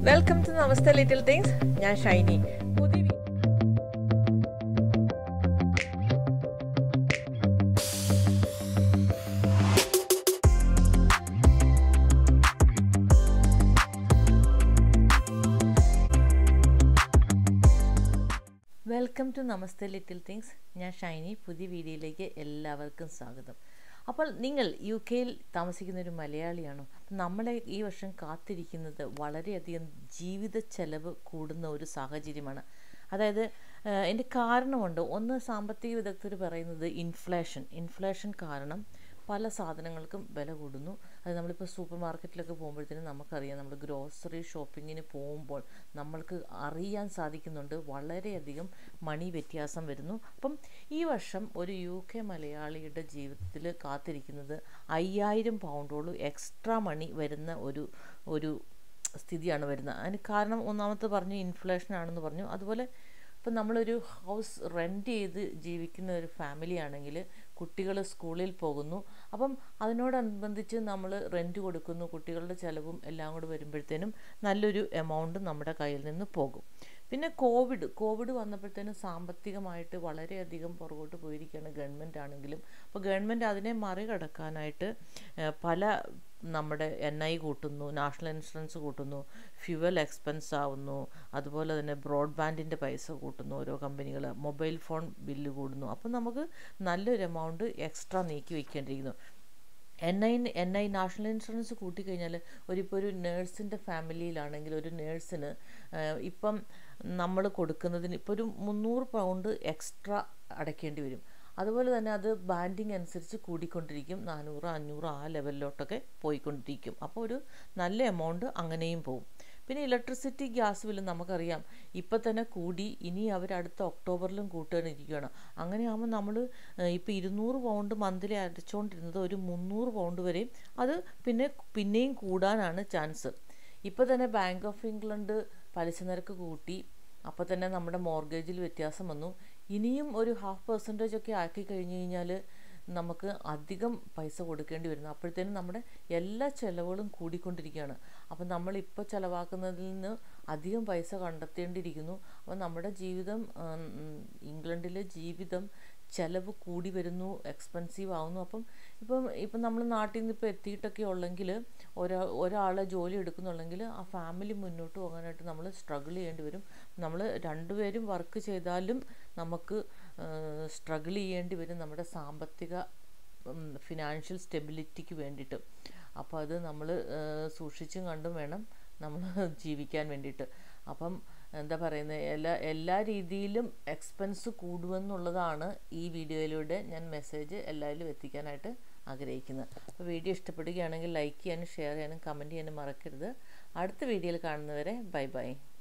welcome to Namaste little things ഞാൻ ഷൈനി പുതിയ വീ- welcome to Namaste little things ഞാൻ ഷൈനി പുതിയ വീഡിയോയിലേക്ക് എല്ലാവർക്കും സ്വാഗതം അപ്പോൾ നിങ്ങൾ യു കെയിൽ താമസിക്കുന്ന ഒരു മലയാളിയാണോ അപ്പം നമ്മളെ ഈ വർഷം കാത്തിരിക്കുന്നത് വളരെയധികം ജീവിത ചെലവ് കൂടുന്ന ഒരു സാഹചര്യമാണ് അതായത് ഏഹ്, എൻ്റെ കാരണമുണ്ട് ഒന്ന് സാമ്പത്തിക വിദഗ്ധർ പറയുന്നത് ഇൻഫ്ലേഷൻ ഇൻഫ്ലേഷൻ കാരണം പല സാധനങ്ങൾക്കും വില കൂടുന്നു അത് നമ്മളിപ്പോൾ സൂപ്പർ മാർക്കറ്റിലൊക്കെ പോകുമ്പോഴത്തേനും നമുക്കറിയാം നമ്മൾ ഗ്രോസറി ഷോപ്പിങ്ങിന് പോകുമ്പോൾ നമ്മൾക്ക് അറിയാൻ സാധിക്കുന്നുണ്ട് വളരെയധികം മണി വ്യത്യാസം വരുന്നു അപ്പം ഈ വർഷം ഒരു യു കെ മലയാളിയുടെ ജീവിതത്തിൽ കാത്തിരിക്കുന്നത് അയ്യായിരം പൗണ്ടോളം എക്സ്ട്രാ മണി വരുന്ന ഒരു ഒരു സ്ഥിതിയാണ് വരുന്നത് അതിന് കാരണം ഒന്നാമത്തെ പറഞ്ഞു ഇൻഫ്ലേഷൻ ആണെന്ന് പറഞ്ഞു അതുപോലെ ഇപ്പം നമ്മളൊരു ഹൗസ് റെൻ്റ് ചെയ്ത് ജീവിക്കുന്ന ഒരു ഫാമിലി ആണെങ്കിൽ കുട്ടികൾ സ്കൂളിൽ പോകുന്നു അപ്പം അതിനോടനുബന്ധിച്ച് നമ്മൾ റെൻറ്റ് കൊടുക്കുന്നു കുട്ടികളുടെ ചിലവും എല്ലാം കൂടെ വരുമ്പോഴത്തേനും നല്ലൊരു എമൗണ്ട് നമ്മുടെ കയ്യിൽ നിന്ന് പോകും പിന്നെ കോവിഡ് കോവിഡ് വന്നപ്പോഴത്തേനും സാമ്പത്തികമായിട്ട് വളരെയധികം പുറകോട്ട് പോയിരിക്കുകയാണ് ഗവൺമെൻറ് ആണെങ്കിലും അപ്പോൾ ഗവൺമെൻറ് അതിനെ മറികടക്കാനായിട്ട് ഏഹ്, പല നമ്മുടെ എൻ ഐ കൂട്ടുന്നു നാഷണൽ ഇൻഷുറൻസ് കൂട്ടുന്നു ഫ്യുവൽ എക്സ്പെൻസ് ആവുന്നു അതുപോലെ തന്നെ ബ്രോഡ്ബാൻഡിൻ്റെ പൈസ കൂട്ടുന്നു ഓരോ കമ്പനികൾ മൊബൈൽ ഫോൺ ബില്ല് കൂടുന്നു അപ്പം നമുക്ക് നല്ലൊരു എമൗണ്ട് എക്സ്ട്രാ നീക്കി വയ്ക്കേണ്ടിയിരിക്കുന്നു N I N I national insurance കൂട്ടിക്കഴിഞ്ഞാൽ ഒരിപ്പോൾ ഒരു നേഴ്സിൻ്റെ ഫാമിലിയിലാണെങ്കിൽ ഒരു നേഴ്സിന് ഇപ്പം നമ്മൾ കൊടുക്കുന്നതിന് ഇപ്പോൾ ഒരു മുന്നൂറ് പൗണ്ട് എക്സ്ട്രാ അടയ്ക്കേണ്ടി വരും അതുപോലെ തന്നെ അത് ബാൻഡിങ് അനുസരിച്ച് കൂടിക്കൊണ്ടിരിക്കും നാനൂറ് അഞ്ഞൂറ് ആ ലെവലിലോട്ടൊക്കെ പോയിക്കൊണ്ടിരിക്കും അപ്പോൾ ഒരു നല്ല എമൗണ്ട് അങ്ങനെയും പോകും പിന്നെ ഇലക്ട്രിസിറ്റി ഗ്യാസ് ബില്ല് നമുക്കറിയാം ഇപ്പം തന്നെ കൂടി ഇനി അവർ അടുത്ത ഒക്ടോബറിലും കൂട്ടാനിരിക്കുകയാണ് അങ്ങനെയാകുമ്പോൾ നമ്മൾ ഇപ്പോൾ ഇരുന്നൂറ് പൗണ്ട് മന്ത്ലി അടച്ചുകൊണ്ടിരുന്നത് ഒരു മുന്നൂറ് പൗണ്ട് വരെയും അത് പിന്നെ പിന്നെയും കൂടാനാണ് ചാൻസ് ഇപ്പോൾ തന്നെ ബാങ്ക് ഓഫ് ഇംഗ്ലണ്ട് പലിശ നിരക്ക് കൂട്ടി അപ്പോൾ തന്നെ നമ്മുടെ മോർഗേജിൽ വ്യത്യാസം വന്നു ഇനിയും ഒരു ഹാഫ് പെർസെൻറ്റേജ് ഒക്കെ ആക്കി കഴിഞ്ഞ് കഴിഞ്ഞാൽ നമുക്ക് അധികം പൈസ കൊടുക്കേണ്ടി വരുന്നു അപ്പോഴത്തേനും നമ്മുടെ എല്ലാ ചിലവുകളും കൂടിക്കൊണ്ടിരിക്കുകയാണ് അപ്പം നമ്മളിപ്പോൾ ചിലവാക്കുന്നതിൽ നിന്ന് അധികം പൈസ കണ്ടെത്തേണ്ടിയിരിക്കുന്നു അപ്പോൾ നമ്മുടെ ജീവിതം ഉം, ഇംഗ്ലണ്ടിലെ ജീവിതം ചിലവ് കൂടി വരുന്നു എക്സ്പെൻസീവ് ആവുന്നു അപ്പം ഇപ്പം ഇപ്പം നമ്മൾ നാട്ടിൽ നിന്ന് ഇപ്പോൾ എത്തിയിട്ടൊക്കെ ഉള്ളെങ്കിൽ ഒരാ ഒരാളെ ജോലി എടുക്കുന്നുണ്ടെങ്കിൽ ആ ഫാമിലി മുന്നോട്ട് പോകാനായിട്ട് നമ്മൾ സ്ട്രഗിൾ ചെയ്യേണ്ടി വരും നമ്മൾ രണ്ടുപേരും വർക്ക് ചെയ്താലും നമുക്ക് സ്ട്രഗിൾ ചെയ്യേണ്ടി വരും നമ്മുടെ സാമ്പത്തിക ഫിനാൻഷ്യൽ സ്റ്റെബിലിറ്റിക്ക് വേണ്ടിയിട്ട് അപ്പോൾ അത് നമ്മൾ സൂക്ഷിച്ചും കണ്ടും വേണം നമ്മൾ ജീവിക്കാൻ വേണ്ടിയിട്ട് അപ്പം എന്താ പറയുന്നത് എല്ലാ എല്ലാ രീതിയിലും എക്സ്പെൻസ് കൂടുമെന്നുള്ളതാണ് ഈ വീഡിയോയിലൂടെ ഞാൻ മെസ്സേജ് എല്ലാവരിലും എത്തിക്കാനായിട്ട് ആഗ്രഹിക്കുന്നത് അപ്പോൾ വീഡിയോ ഇഷ്ടപ്പെടുകയാണെങ്കിൽ ലൈക്ക് ചെയ്യാനും ഷെയർ ചെയ്യാനും കമൻറ്റ് ചെയ്യാനും മറക്കരുത് അടുത്ത വീഡിയോയിൽ കാണുന്നവരെ ബൈ ബൈ